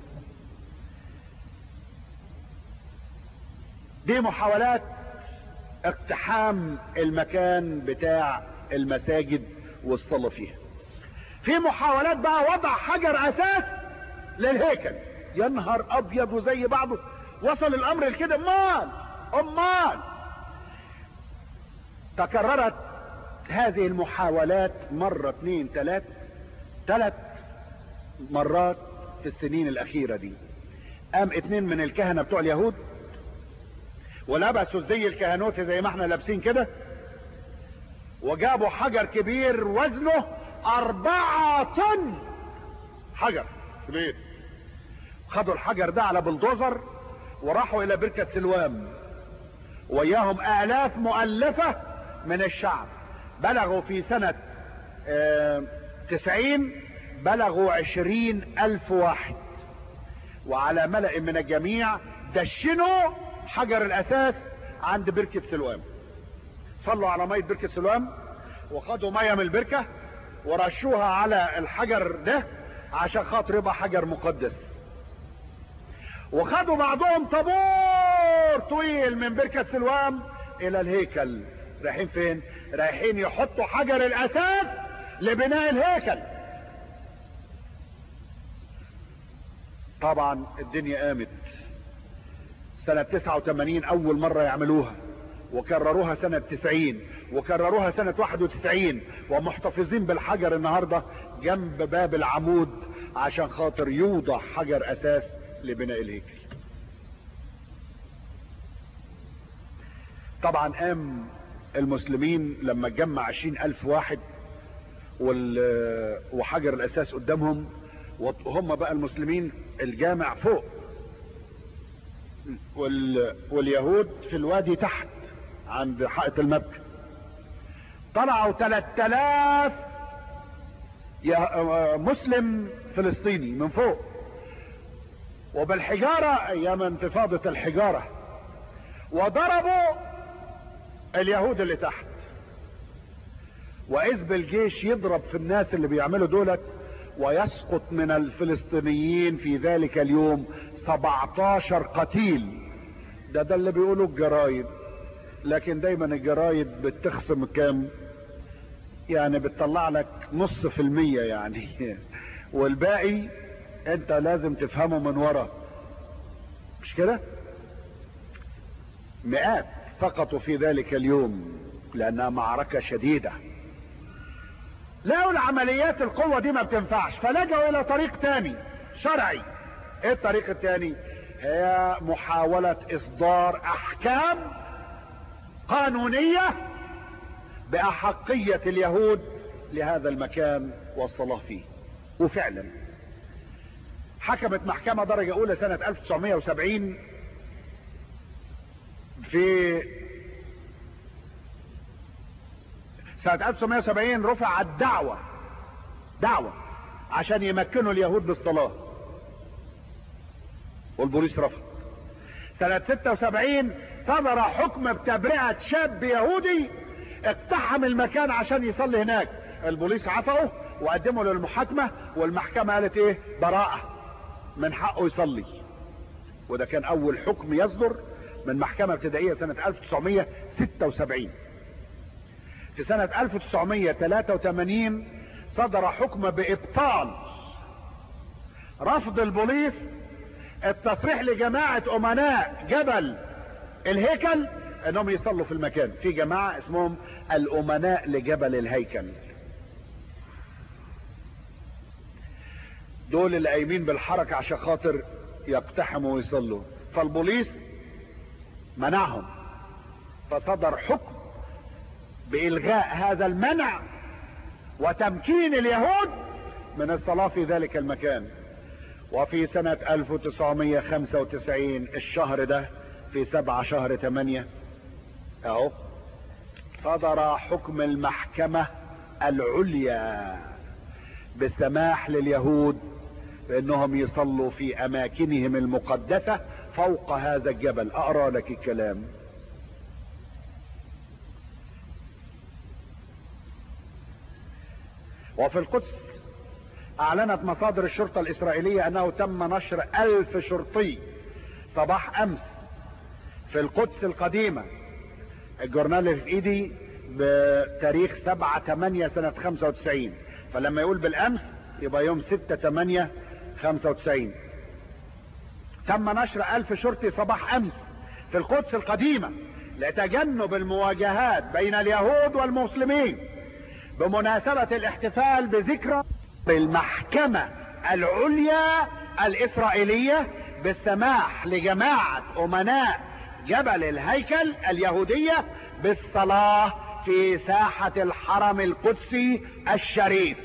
دي محاولات اقتحام المكان بتاع المساجد والصلاة فيها في محاولات بقى وضع حجر اساس للهيكل يا نهار ابيض وزي بعضه وصل الامر لكده امال امال تكررت هذه المحاولات مرة اثنين ثلاث ثلاث مرات في السنين الاخيرة دي قام اتنين من الكهنة بتوع اليهود ولبسوا الزي الكهنوتي زي ما احنا لابسين كده وجابوا حجر كبير وزنه أربعة طن حجر كبير خدوا الحجر ده على بلدوزر وراحوا إلى بركة سلوام وياهم آلاف مؤلفة من الشعب بلغوا في سنة اه تسعين بلغوا عشرين ألف واحد وعلى ملأ من الجميع دشنوا حجر الاساس عند بركة سلوام صلوا على مية بركة سلوام وخدوا مية من البركة ورشوها على الحجر ده عشان خاطر يبقى حجر مقدس وخدوا بعضهم طابور طويل من بركة سلوام الى الهيكل رايحين فين رايحين يحطوا حجر الاساس لبناء الهيكل طبعا الدنيا قامت سنة 89 أول مرة يعملوها وكرروها سنة 90 وكرروها سنة 91 ومحتفظين بالحجر النهاردة جنب باب العمود عشان خاطر يوضع حجر أساس لبناء الهيكل طبعا قام المسلمين لما اتجمع عشرين ألف واحد وحجر الأساس قدامهم وهم بقى المسلمين الجامع فوق وال... واليهود في الوادي تحت عند حائط المبكى طلعوا 3000 مسلم فلسطيني من فوق وبالحجارة ايام انتفاضة الحجارة وضربوا اليهود اللي تحت واذ بالجيش يضرب في الناس اللي بيعملوا دولت ويسقط من الفلسطينيين في ذلك اليوم 17 قتيل ده ده اللي بيقولوا الجرايد لكن دايما الجرايد بتخصم كام يعني بتطلع لك نص في المية يعني والباقي انت لازم تفهمه من ورا مش كده مئات سقطوا في ذلك اليوم لانها معركة شديدة لقوا العمليات القوة دي ما بتنفعش فلجأوا الى طريق تاني شرعي ايه الطريق التاني هي محاولة اصدار احكام قانونية باحقية اليهود لهذا المكان والصلاة فيه وفعلا حكمت محكمة درجة اولى سنة 1970 في سنة 1970 رفعت دعوة دعوة عشان يمكنوا اليهود بالصلاة والبوليس رفض سنة 76 صدر حكم بتبرئة شاب يهودي اقتحم المكان عشان يصلي هناك البوليس عفقه وقدمه للمحاكمة والمحكمة قالت ايه براءة من حقه يصلي وده كان اول حكم يصدر من محكمة ابتدائية سنة 1976 في سنة 1983 صدر حكم بإبطال رفض البوليس التصريح لجماعة أمناء جبل الهيكل انهم يصلوا في المكان في جماعة اسمهم الأمناء لجبل الهيكل دول اللي قايمين بالحركة عشان خاطر يقتحموا ويصلوا فالبوليس منعهم فصدر حكم بإلغاء هذا المنع وتمكين اليهود من الصلاة في ذلك المكان وفي سنة 1995 الشهر ده في سبعة شهر ثمانية اهو صدر حكم المحكمة العليا بالسماح لليهود بانهم يصلوا في اماكنهم المقدسة فوق هذا الجبل اقرا لك الكلام وفي القدس اعلنت مصادر الشرطة الاسرائيلية انه تم نشر الف شرطي صباح امس في القدس القديمة الجورنال اللي في ايدي بتاريخ 7 8 سنة 95 فلما يقول بالامس يبقى يوم 6 8 95 تم نشر الف شرطي صباح امس في القدس القديمة لتجنب المواجهات بين اليهود والمسلمين بمناسبة الاحتفال بذكرى المحكمة العليا الاسرائيلية بالسماح لجماعة امناء جبل الهيكل اليهودية بالصلاة في ساحة الحرم القدسي الشريف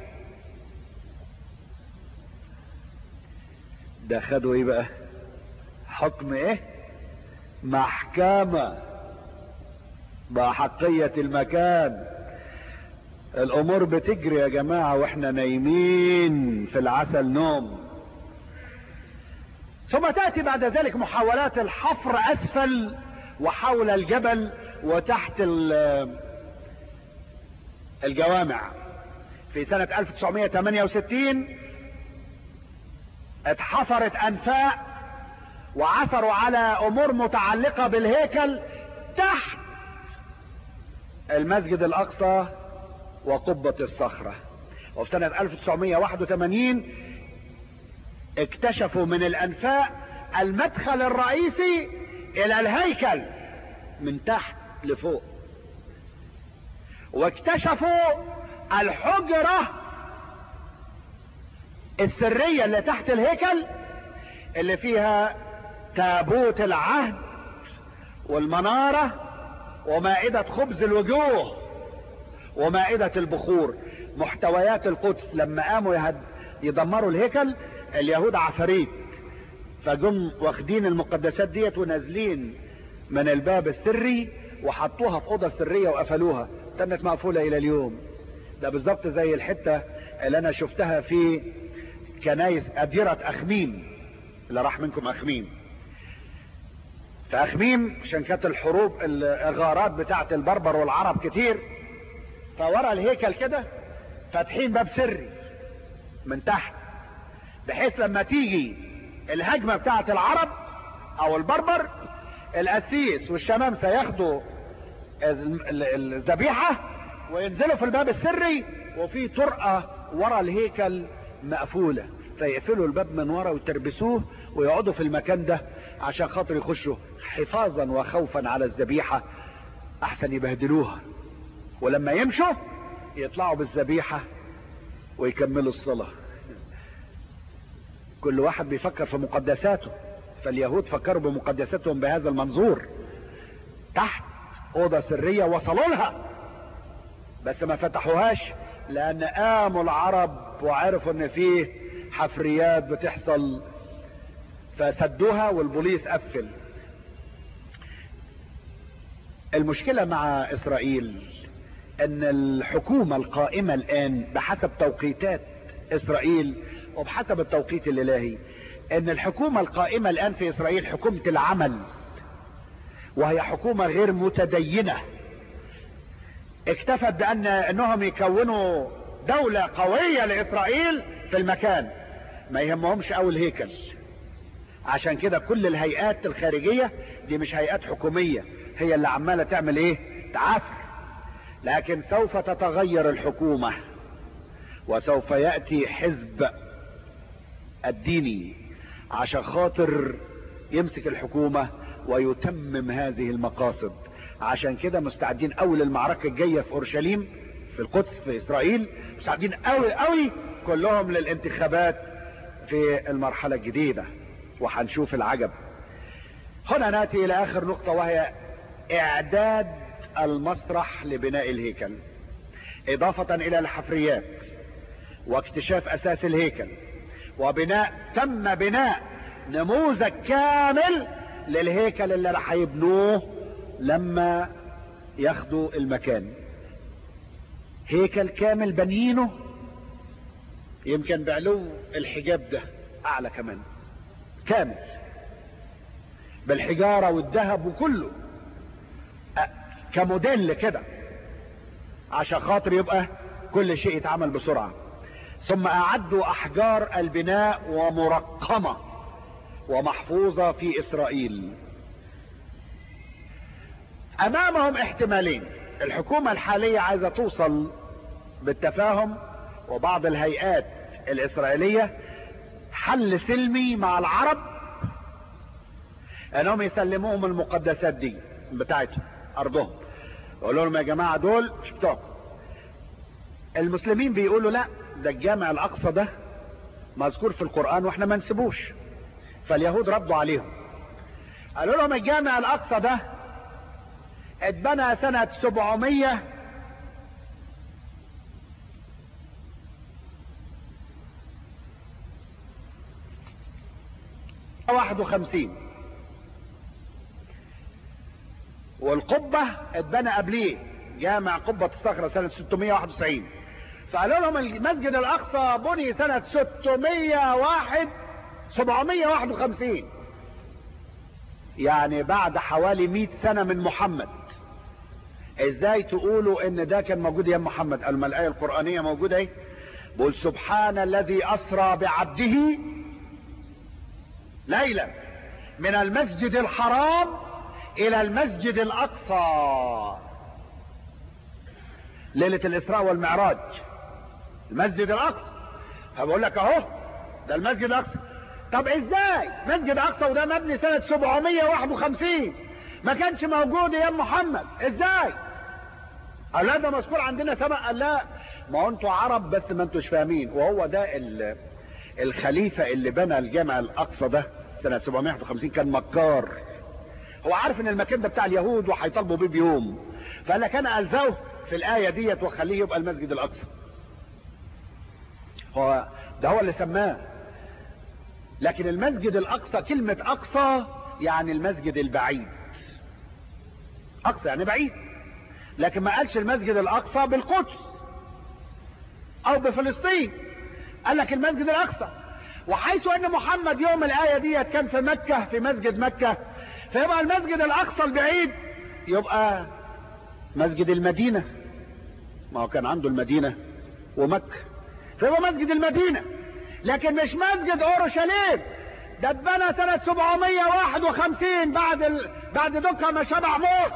ده خدوا ايه بقى حكم ايه محكمة بحقية المكان الامور بتجري يا جماعة واحنا نايمين في العسل نوم ثم تأتي بعد ذلك محاولات الحفر اسفل وحول الجبل وتحت الجوامع في سنة 1968 اتحفرت انفاق وعثروا على امور متعلقة بالهيكل تحت المسجد الاقصى وقبة الصخرة وفي سنة 1981 اكتشفوا من الانفاق المدخل الرئيسي الى الهيكل من تحت لفوق واكتشفوا الحجرة السرية اللي تحت الهيكل اللي فيها تابوت العهد والمنارة ومائدة خبز الوجوه ومائدة البخور محتويات القدس لما قاموا يهد يدمروا الهيكل اليهود عفاريت فجم واخدين المقدسات ديت ونازلين من الباب السري وحطوها في اوضه سريه وقفلوها كانت مقفوله الى اليوم ده بالظبط زي الحته اللي انا شفتها في كنايس اديره اخميم اللي راح منكم اخميم في اخميم عشان كانت الحروب الغارات بتاعت البربر والعرب كتير فورا الهيكل كده فاتحين باب سري من تحت بحيث لما تيجي الهجمة بتاعت العرب او البربر القسيس والشمامسة ياخدوا الذبيحة وينزلوا في الباب السري وفي طرقة ورا الهيكل مقفولة فيقفلوا الباب من ورا ويتربسوه ويقعدوا في المكان ده عشان خاطر يخشوا حفاظا وخوفا على الذبيحة احسن يبهدلوها ولما يمشوا يطلعوا بالذبيحة ويكملوا الصلاة كل واحد بيفكر في مقدساته فاليهود فكروا بمقدساتهم بهذا المنظور تحت اوضة سرية وصلوا لها بس ما فتحوهاش لان قاموا العرب وعرفوا ان فيه حفريات بتحصل فسدوها والبوليس قفل المشكلة مع اسرائيل ان الحكومة القائمة الان بحسب توقيتات اسرائيل وبحسب التوقيت الالهي ان الحكومة القائمة الان في اسرائيل حكومة العمل وهي حكومة غير متدينة اكتفت بان انهم يكونوا دولة قوية لاسرائيل في المكان ما يهمهمش او الهيكل عشان كده كل الهيئات الخارجية دي مش هيئات حكومية هي اللي عمالة تعمل ايه تعافر لكن سوف تتغير الحكومة وسوف يأتي حزب الديني عشان خاطر يمسك الحكومة ويتمم هذه المقاصد عشان كده مستعدين اول المعركة الجاية في اورشليم في القدس في اسرائيل مستعدين قوي قوي كلهم للانتخابات في المرحلة الجديدة وهنشوف العجب هنا ناتي الى اخر نقطة وهي اعداد المسرح لبناء الهيكل اضافة الى الحفريات واكتشاف اساس الهيكل وبناء تم بناء نموذج كامل للهيكل اللي راح يبنوه لما ياخدوا المكان هيكل كامل بنينه يمكن بعلو الحجاب ده اعلى كمان كامل بالحجارة والذهب وكله كموديل كده عشان خاطر يبقى كل شيء يتعمل بسرعة ثم اعدوا احجار البناء ومرقمة ومحفوظة في اسرائيل امامهم احتمالين الحكومة الحالية عايزة توصل بالتفاهم وبعض الهيئات الاسرائيلية حل سلمي مع العرب انهم يسلموهم المقدسات دي بتاعتهم ارضهم يقولوا لهم يا جماعة دول مش بتوعكم المسلمين بيقولوا لا ده الجامع الاقصى ده مذكور في القرآن واحنا ما نسيبوش فاليهود ردوا عليهم قالوا لهم الجامع الاقصى ده اتبنى سنة 700 واحد وخمسين والقبة اتبنى قبليه جامع قبة الصخرة سنة 691 فقالوا لهم المسجد الاقصى بني سنة 601 751 يعني بعد حوالي 100 سنة من محمد ازاي تقولوا ان ده كان موجود يا محمد قالوا ما الايه القرانيه موجوده اهي بقول سبحان الذي اسرى بعبده ليلا من المسجد الحرام الى المسجد الاقصى ليله الاسراء والمعراج المسجد الاقصى فبقول لك اهو ده المسجد الاقصى طب ازاي مسجد اقصى وده مبني سنة 751 ما كانش موجود يا محمد ازاي قال لا ده مذكور عندنا سبق قال لا ما هو انتوا عرب بس ما انتوش فاهمين وهو ده الخليفة اللي بنى الجامع الاقصى ده سنة 751 كان مكار هو عارف ان المكان ده بتاع اليهود وهيطالبوا بيه بيوم فقال لك انا الزوه في الايه ديت واخليه يبقى المسجد الاقصى هو ده هو اللي سماه لكن المسجد الاقصى كلمة اقصى يعني المسجد البعيد اقصى يعني بعيد لكن ما قالش المسجد الاقصى بالقدس او بفلسطين قال لك المسجد الاقصى وحيث ان محمد يوم الايه ديت كان في مكة في مسجد مكة فيبقى المسجد الاقصى البعيد يبقى مسجد المدينة ما هو كان عنده المدينة ومكة فيبقى مسجد المدينة لكن مش مسجد اورشليم ده اتبنى سنة 751 بعد ال... بعد دكة ما شبع موت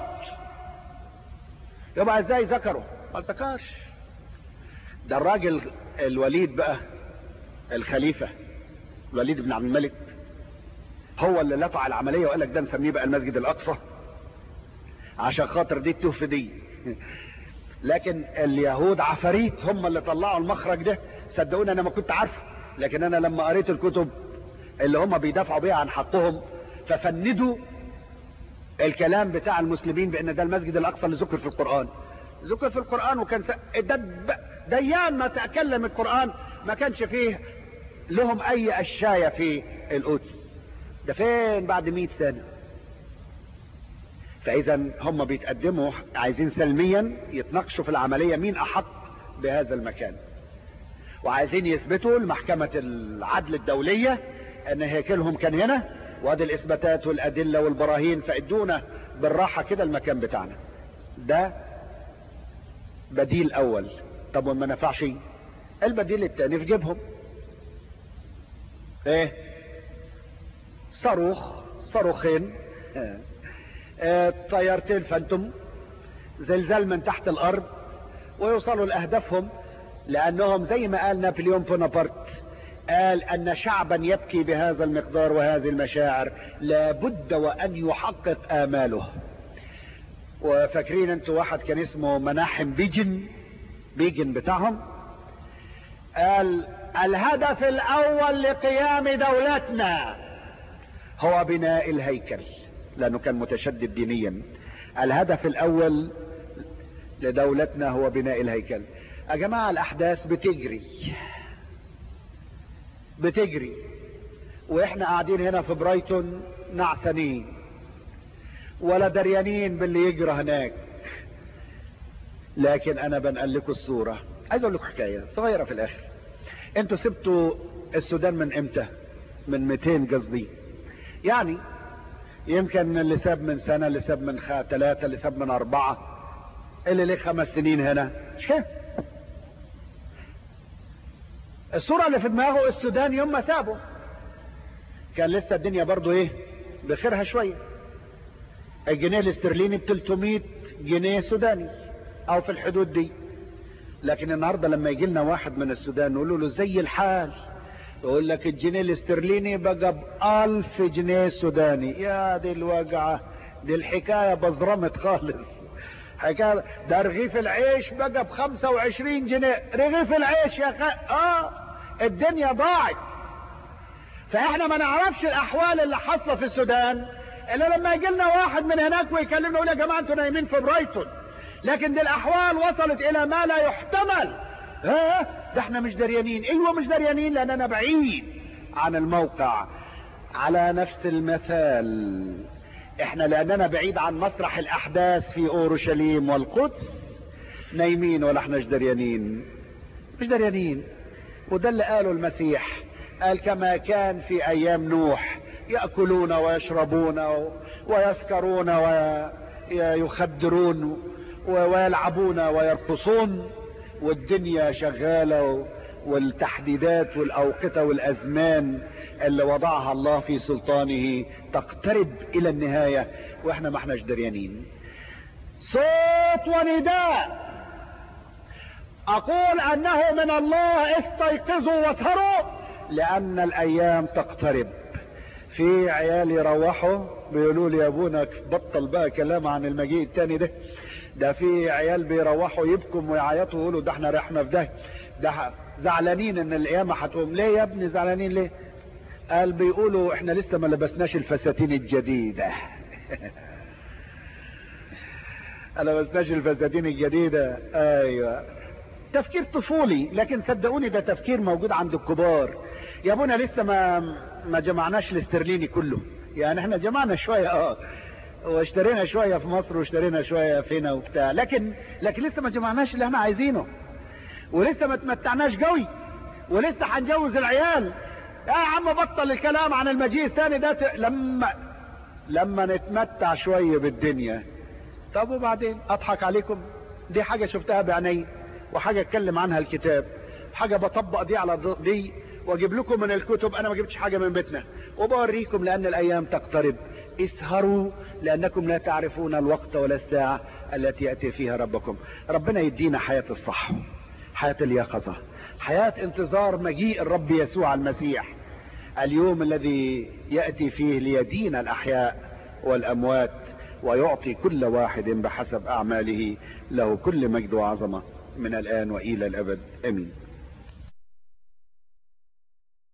يبقى ازاي ذكروا ما ذكرش ده الراجل الوليد بقى الخليفة الوليد بن عبد الملك هو اللي لطع العملية وقال لك ده نسميه بقى المسجد الأقصى عشان خاطر دي تهف دي لكن اليهود عفاريت هم اللي طلعوا المخرج ده صدقوني انا ما كنت عارفه لكن انا لما قريت الكتب اللي هم بيدافعوا بيها عن حقهم ففندوا الكلام بتاع المسلمين بان ده المسجد الاقصى اللي ذكر في القران ذكر في القران وكان س... دب... ديان ما تكلم القران ما كانش فيه لهم اي اشايه في القدس ده فين بعد مئة سنه فاذا هم بيتقدموا عايزين سلميا يتناقشوا في العمليه مين احق بهذا المكان وعايزين يثبتوا لمحكمه العدل الدوليه ان هيكلهم كان هنا وادي الاثباتات والادله والبراهين فادونا بالراحه كده المكان بتاعنا ده بديل اول طب وما نفعش البديل الثاني في جيبهم ايه صاروخ صاروخين اه طيارتين فانتوم زلزال من تحت الارض ويوصلوا لاهدافهم لانهم زي ما قال نابليون بونابرت قال ان شعبا يبكي بهذا المقدار وهذه المشاعر لابد وان يحقق اماله وفاكرين انتوا واحد كان اسمه مناحم بيجن بيجن بتاعهم قال الهدف الاول لقيام دولتنا هو بناء الهيكل لانه كان متشدد دينيا الهدف الاول لدولتنا هو بناء الهيكل يا جماعه الاحداث بتجري بتجري واحنا قاعدين هنا في برايتون نعسانين ولا دريانين باللي يجرى هناك لكن انا بنقل لكم الصوره عايز اقول لكم حكايه صغيره في الاخر انتوا سبتوا السودان من امتى من 200 قصدي يعني يمكن اللي ساب من سنة اللي ساب من خ... ثلاثة اللي ساب من أربعة اللي ليه خمس سنين هنا مش كده الصورة اللي في دماغه السودان يوم ما سابه كان لسه الدنيا برضو ايه بخيرها شوية الجنيه الاسترليني ب 300 جنيه سوداني او في الحدود دي لكن النهاردة لما يجي لنا واحد من السودان نقول له زي الحال يقول لك الجنيه الاسترليني بقى بألف جنيه سوداني يا دي الوجعة دي الحكاية بزرمت خالص حكاية ده رغيف العيش بقى ب 25 جنيه رغيف العيش يا خ... اه الدنيا ضاعت فاحنا ما نعرفش الاحوال اللي حاصله في السودان الا لما يجي لنا واحد من هناك ويكلمنا يقول يا جماعه انتوا نايمين في برايتون لكن دي الاحوال وصلت الى ما لا يحتمل ها ده احنا مش دريانين ايوه مش دريانين لان انا بعيد عن الموقع على نفس المثال احنا لاننا بعيد عن مسرح الاحداث في اورشليم والقدس نايمين ولا احنا مش دريانين مش دريانين وده اللي قاله المسيح قال كما كان في ايام نوح ياكلون ويشربون ويسكرون ويخدرون ويلعبون ويرقصون والدنيا شغالة والتحديدات والأوقتة والأزمان اللي وضعها الله في سلطانه تقترب إلى النهاية وإحنا ما احناش دريانين صوت ونداء أقول أنه من الله استيقظوا واسهروا لأن الأيام تقترب في عيال يروحوا بيقولوا لي يا ابونا بطل بقى كلام عن المجيء التاني ده ده في عيال بيروحوا يبكوا ويعيطوا ويقولوا ده احنا رحنا في ده ده زعلانين ان القيامه هتقوم ليه يا ابني زعلانين ليه قال بيقولوا احنا لسه ما لبسناش الفساتين الجديده انا لبسناش الفساتين الجديده ايوه تفكير طفولي لكن صدقوني ده تفكير موجود عند الكبار يا ابونا لسه ما ما جمعناش الاسترليني كله يعني احنا جمعنا شويه اه واشترينا شوية في مصر واشترينا شوية فينا وبتاع لكن لكن لسه ما جمعناش اللي احنا عايزينه ولسه ما تمتعناش قوي ولسه هنجوز العيال يا عم بطل الكلام عن المجيء الثاني ده ت... لما لما نتمتع شوية بالدنيا طب وبعدين اضحك عليكم دي حاجة شفتها بعيني وحاجة اتكلم عنها الكتاب حاجة بطبق دي على دي واجيب لكم من الكتب انا ما جبتش حاجة من بيتنا وبوريكم لان الايام تقترب اسهروا لانكم لا تعرفون الوقت ولا الساعة التي يأتي فيها ربكم ربنا يدينا حياة الصح حياة اليقظة حياة انتظار مجيء الرب يسوع المسيح اليوم الذي يأتي فيه ليدين الأحياء والأموات ويعطي كل واحد بحسب أعماله له كل مجد وعظمة من الآن وإلى الأبد أمين